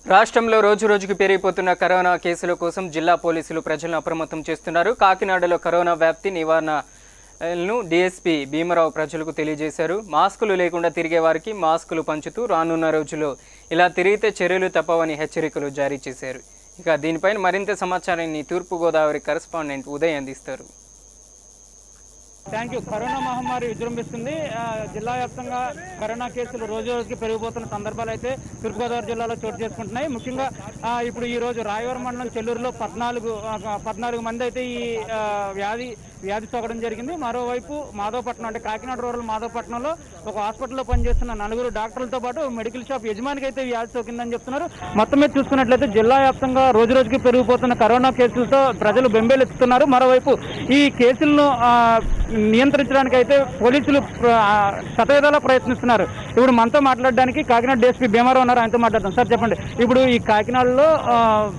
రాష్ట్రంలో రోజు రోజుకు పెరిగిపోతున్న కరోనా కేసుల కోసం జిల్లా పోలీసులు ప్రజలను అప్రమత్తం చేస్తున్నారు కాకినాడలో కరోనా వ్యాప్తి నివారణను డీఎస్పీ భీమరావు ప్రజలకు తెలియజేశారు మాస్కులు లేకుండా తిరిగే వారికి మాస్కులు పంచుతూ రానున్న రోజుల్లో ఇలా తిరిగితే చర్యలు తప్పవని హెచ్చరికలు జారీ చేశారు ఇక దీనిపైన మరింత సమాచారాన్ని తూర్పుగోదావరి కరెస్పాండెంట్ ఉదయ్ అందిస్తారు థ్యాంక్ యూ కరోనా మహమ్మారి విజృంభిస్తుంది ఆ, జిల్లా వ్యాప్తంగా కరోనా కేసులు రోజు రోజుకి పెరిగిపోతున్న సందర్భాలు అయితే తూర్పుగోదావరి జిల్లాలో చోటు చేసుకుంటున్నాయి ముఖ్యంగా ఆ, ఇప్పుడు ఈ రోజు రాయవరం మండలం చెల్లూరులో పద్నాలుగు ఆ, పద్నాలుగు మంది అయితే ఈ ఆ, వ్యాధి వ్యాధి సోకడం జరిగింది మరోవైపు మాధవపట్నం అంటే కాకినాడ రూరల్ మాధవపట్నంలో ఒక హాస్పిటల్లో పనిచేస్తున్న నలుగురు డాక్టర్లతో పాటు మెడికల్ షాప్ యజమానికి అయితే వ్యాధి సోకిందని చెప్తున్నారు మొత్తం మీద చూసుకున్నట్లయితే జిల్లా వ్యాప్తంగా రోజు రోజుకి పెరిగిపోతున్న కరోనా కేసులతో ప్రజలు బెంబేలెత్తుతున్నారు మరోవైపు ఈ కేసులను ఆ, నియంత్రించడానికి అయితే పోలీసులు ప్ర- ఆ, శతవిధాలా ప్రయత్నిస్తున్నారు ఇప్పుడు మనతో మాట్లాడడానికి కాకినాడ డిఎస్పీ భీమారావు ఉన్నారు ఆయనతో మాట్లాడతాం సార్ చెప్పండి ఇప్పుడు ఈ కాకినాడలో ఆ,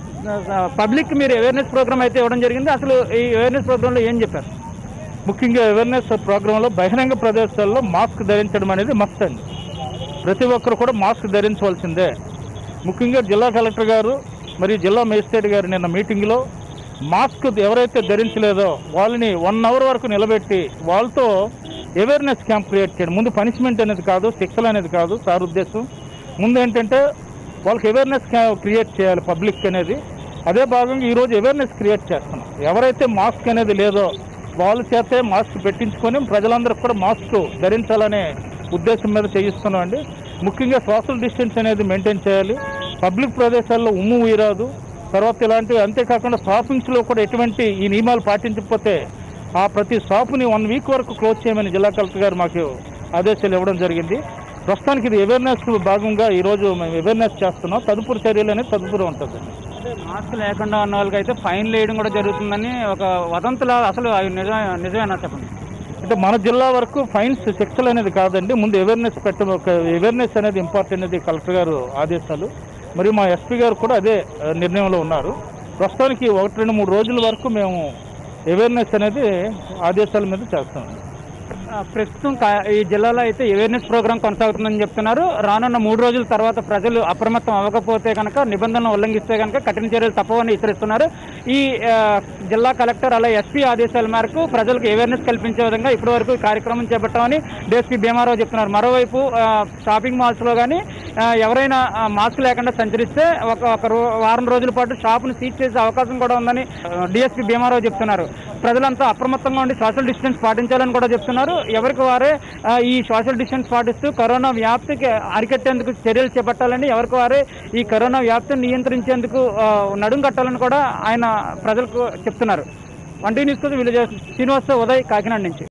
పబ్లిక్ మీరు అవేర్నెస్ ప్రోగ్రామ్ అయితే ఇవ్వడం జరిగింది అసలు ఈ అవేర్నెస్ ప్రోగ్రాంలో ఏం చెప్పారు ముఖ్యంగా అవేర్నెస్ ప్రోగ్రాంలో బహిరంగ ప్రదేశాల్లో మాస్క్ ధరించడం అనేది మస్ట్ అండి ప్రతి ఒక్కరు కూడా మాస్క్ ధరించవలసిందే ముఖ్యంగా జిల్లా కలెక్టర్ గారు మరియు జిల్లా మేజిస్ట్రేట్ గారు నిన్న మీటింగ్లో మాస్క్ ఎవరైతే ధరించలేదో వాళ్ళని వన్ అవర్ వరకు నిలబెట్టి వాళ్ళతో అవేర్నెస్ క్యాంప్ క్రియేట్ చేయడం ముందు పనిష్మెంట్ అనేది కాదు శిక్షలు అనేది కాదు సార్ ఉద్దేశం ముందు ఏంటంటే వాళ్ళకి అవేర్నెస్ క్రియేట్ చేయాలి పబ్లిక్ అనేది అదే భాగంగా ఈరోజు అవేర్నెస్ క్రియేట్ చేస్తున్నాం ఎవరైతే మాస్క్ అనేది లేదో వాళ్ళ చేతే మాస్క్ పెట్టించుకొని ప్రజలందరూ కూడా మాస్క్ ధరించాలనే ఉద్దేశం మీద చేయిస్తున్నాం అండి ముఖ్యంగా సోషల్ డిస్టెన్స్ అనేది మెయింటైన్ చేయాలి పబ్లిక్ ప్రదేశాల్లో ఉమ్ము వీరాదు తర్వాత ఇలాంటివి అంతేకాకుండా షాపింగ్స్లో కూడా ఎటువంటి ఈ నియమాలు పాటించకపోతే ఆ ప్రతి షాపుని వన్ వీక్ వరకు క్లోజ్ చేయమని జిల్లా కలెక్టర్ గారు మాకు ఆదేశాలు ఇవ్వడం జరిగింది ప్రస్తుతానికి ఇది అవేర్నెస్ భాగంగా ఈరోజు మేము అవేర్నెస్ చేస్తున్నాం తదుపరి చర్యలు అనేది తదుపరి ఉంటుంది మాస్క్ లేకుండా ఉన్న వాళ్ళకి అయితే ఫైన్ వేయడం కూడా జరుగుతుందని ఒక వదంతులా అసలు అవి నిజమే నిజమేనా చెప్పండి అంటే మన జిల్లా వరకు ఫైన్స్ శిక్షలు అనేది కాదండి ముందు అవేర్నెస్ పెట్ట ఒక అవేర్నెస్ అనేది ఇంపార్టెంట్ అనేది కలెక్టర్ గారు ఆదేశాలు మరియు మా ఎస్పీ గారు కూడా అదే ఆ, నిర్ణయంలో ఉన్నారు ప్రస్తుతానికి ఒకటి రెండు మూడు రోజుల వరకు మేము అవేర్నెస్ అనేది ఆదేశాల మీద చేస్తాం ఆ, ప్రస్తుతం కా- ఈ జిల్లాలో అయితే అవేర్నెస్ ప్రోగ్రామ్ కొనసాగుతుందని చెప్తున్నారు రానున్న మూడు రోజుల తర్వాత ప్రజలు అప్రమత్తం అవ్వకపోతే కనుక నిబంధనలు ఉల్లంఘిస్తే కనుక కఠిన చర్యలు తప్పవని హెచ్చరిస్తున్నారు ఈ ఆ, జిల్లా కలెక్టర్ అలా ఎస్పీ ఆదేశాల మేరకు ప్రజలకు అవేర్నెస్ కల్పించే విధంగా ఇప్పటి వరకు ఈ కార్యక్రమం చేపట్టామని డిఎస్పీ భీమారావు చెప్తున్నారు మరోవైపు ఆ, షాపింగ్ మాల్స్ లో కానీ ఎవరైనా ఆ, మాస్క్ లేకుండా సంచరిస్తే ఒక ఒక రో- వారం రోజుల పాటు షాపును సీజ్ చేసే అవకాశం కూడా ఉందని డిఎస్పీ భీమారావు చెప్తున్నారు ప్రజలంతా అప్రమత్తంగా ఉండి సోషల్ డిస్టెన్స్ పాటించాలని కూడా చెప్తున్నారు ఎవరికి వారే ఆ, ఈ సోషల్ డిస్టెన్స్ పాటిస్తూ కరోనా వ్యాప్తికి అరికట్టేందుకు చర్యలు చేపట్టాలని ఎవరికి వారే ఈ కరోనా వ్యాప్తిని నియంత్రించేందుకు ఆ, నడుం కట్టాలని కూడా ఆయన ప్రజలకు చెప్తున్నారు వంటి న్యూస్ కోసం విలువ శ్రీనివాస ఉదయ్ కాకినాడ నుంచి